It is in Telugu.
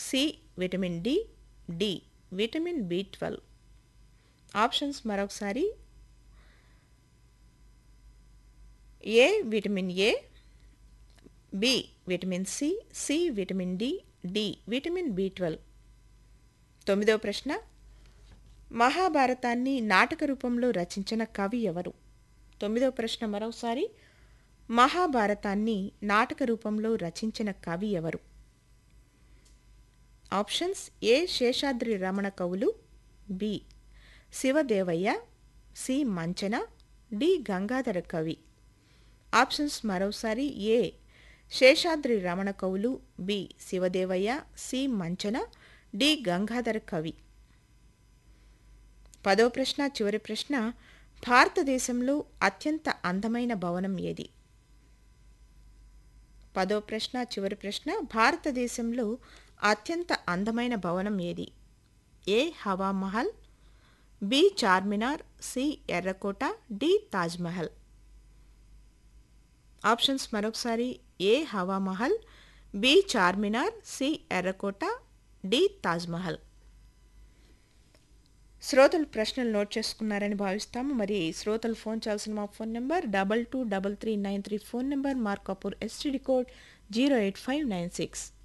C vitamin D D vitamin B twelve options మరొకసారి A vitamin A B vitamin C C vitamin D D vitamin B twelve తొమ్మిదవ ప్రశ్న మహాభారతాన్ని నాటక రూపంలో రచించిన కవి ఎవరు తొమ్మిదవ ప్రశ్న మరోసారి మహాభారతాన్ని నాటక రూపంలో రచించిన కవి ఎవరు ఆప్షన్స్ ఏ శేషాద్రి రమణ కవులు B Sivadevayya C Manchana D Gangadhara కవి ఆప్షన్స్ మరోసారి ఏ శేషాద్రి రమణ కవులు B Sivadevayya C Manchana D Gangadhara కవి పదో ప్రశ్న చివరి ప్రశ్న భారతదేశంలో అత్యంత అందమైన భవనం ఏది పదో ప్రశ్న చివరి ప్రశ్న భారతదేశంలో అత్యంత అందమైన భవనం ఏది A Hawa Mahal B Charminar C Errakota D Taj Mahal options మరొకసారి A Hawa Mahal B Charminar C Errakota D Taj Mahal శ్రోతలు ప్రశ్నలు నోట్ చేసుకున్నారని భావిస్తాము మరి శ్రోతలు ఫోన్ చేయాల్సిన మా phone number double two double three nine three phone number Markapur STD code zero eight five nine six